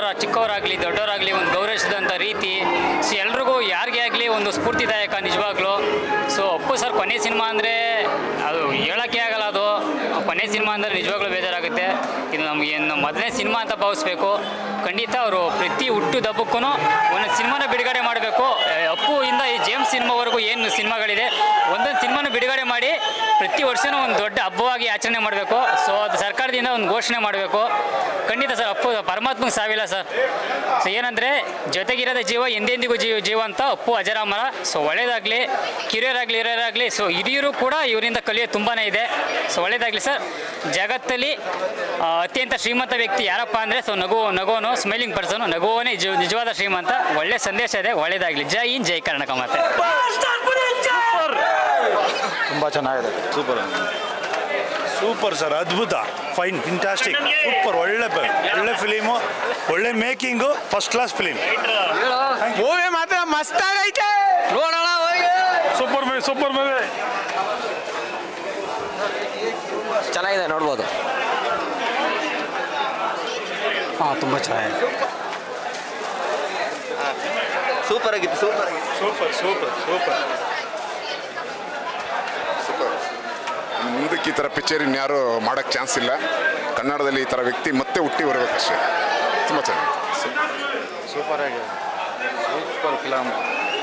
ಚಿಕ್ಕವರ ಚಿಕ್ಕವರಾಗಲಿ ದೊಡ್ಡವರಾಗಲಿ ಒಂದು ಗೌರವಿಸಿದಂಥ ರೀತಿ ಸೊ ಎಲ್ರಿಗೂ ಯಾರಿಗೇ ಆಗಲಿ ಒಂದು ಸ್ಫೂರ್ತಿದಾಯಕ ನಿಜವಾಗ್ಲೂ ಸೊ ಅಪ್ಪು ಸರ್ ಕೊನೆ ಸಿನಿಮಾ ಅಂದರೆ ಅದು ಹೇಳೋಕ್ಕೆ ಆಗಲ್ಲ ಅದು ಕೊನೆ ಸಿನಿಮಾ ಅಂದರೆ ನಿಜವಾಗ್ಲೂ ಬೇಜಾರಾಗುತ್ತೆ ಇದು ನಮಗೆ ಏನು ಮೊದಲನೇ ಸಿನಿಮಾ ಅಂತ ಭಾವಿಸ್ಬೇಕು ಖಂಡಿತ ಅವರು ಪ್ರತಿ ಹುಟ್ಟು ದಬ್ಬಕ್ಕೂ ಒಂದೊಂದು ಸಿನಿಮಾನ ಬಿಡುಗಡೆ ಮಾಡಬೇಕು ಅಪ್ಪು ಇಂದ ಈ ಜೇಮ್ಸ್ ಸಿನಿಮಾವರೆಗೂ ಏನು ಸಿನಿಮಾಗಳಿದೆ ಒಂದೊಂದು ಸಿನಿಮಾನ ಬಿಡುಗಡೆ ಮಾಡಿ ಪ್ರತಿ ವರ್ಷವೂ ಒಂದು ದೊಡ್ಡ ಹಬ್ಬವಾಗಿ ಆಚರಣೆ ಮಾಡಬೇಕು ಸೊ ಅದು ಸರ್ಕಾರದಿಂದ ಒಂದು ಘೋಷಣೆ ಮಾಡಬೇಕು ಖಂಡಿತ ಸರ್ ಅಪ್ಪು ಪರಮಾತ್ಮಗೆ ಸಾವಿಲ್ಲ ಸರ್ ಸೊ ಏನಂದರೆ ಜೊತೆಗಿರೋದ ಜೀವ ಎಂದೆಂದಿಗೂ ಜೀವ ಜೀವ ಅಂತ ಅಪ್ಪು ಅಜರಾಮರ ಸೊ ಒಳ್ಳೇದಾಗಲಿ ಕಿರಿಯರಾಗಲಿ ಹಿರಿಯರಾಗಲಿ ಸೊ ಹಿರಿಯರು ಕೂಡ ಇವರಿಂದ ಕಲಿಯೋದು ತುಂಬಾ ಇದೆ ಸೊ ಒಳ್ಳೇದಾಗಲಿ ಸರ್ ಜಗತ್ತಲ್ಲಿ ಆ, ಅತ್ಯಂತ ಶ್ರೀಮಂತ ವ್ಯಕ್ತಿ ಯಾರಪ್ಪ ಅಂದರೆ ಸೊ ನಗು ನಗೋನು ಸ್ಮೈಲಿಂಗ್ ಪರ್ಸನು ನಗುವನೇ ಜೀವ ನಿಜವಾದ ಶ್ರೀಮಂತ ಒಳ್ಳೆ ಸಂದೇಶ ಇದೆ ಒಳ್ಳೇದಾಗಲಿ ಜೈ ಇನ್ ಜೈ ಕರ್ನಾಟಕ ಮಾತೆ ತುಂಬ ಚೆನ್ನಾಗಿದೆ ಸೂಪರ್ ಸೂಪರ್ ಸರ್ ಅದ್ಭುತ ಫೈನ್ ಫಿಂಟಾಸ್ಟಿಕ್ ಸೂಪರ್ ಒಳ್ಳೆ ಪ- ಒಳ್ಳೆ ಫಿಲಿಮು ಒಳ್ಳೆ making first class film movie ಮಾತ್ರ ಮಸ್ತ್ ಆಗೈತೆ ನೋಡೋಣ ಹೋಗಿ ಸೂಪರ್ ಮೂವಿ ಸೂಪರ್ ಮೂವಿ ಚೆನ್ನಾಗಿದೆ ನೋಡ್ಬೋದು ಹಾಂ ತುಂಬ ಚೆನ್ನಾಗಿದೆ ಸೂಪರ್ ಆಗಿತ್ತು ಸೂಪರ್ ಆಗಿತ್ತು ಸೂಪರ್ ಸೂಪರ್ ಸೂಪರ್ ಮುಂದಕ್ಕೆ ಈ ಥರ ಪಿಕ್ಚರ್ ಇನ್ಯಾರು ಮಾಡೋಕ್ಕೆ ಚಾನ್ಸ್ ಇಲ್ಲ ಕನ್ನಡದಲ್ಲಿ ಈ ಥರ ವ್ಯಕ್ತಿ ಮತ್ತೆ ಹುಟ್ಟಿ ಬರಬೇಕಷ್ಟೇ ತುಂಬ ಚೆನ್ನಾಗಿದೆ ಸೂಪರ್ ಆಗಿದೆ ಸೂಪರ್ ಫಿಲಮ್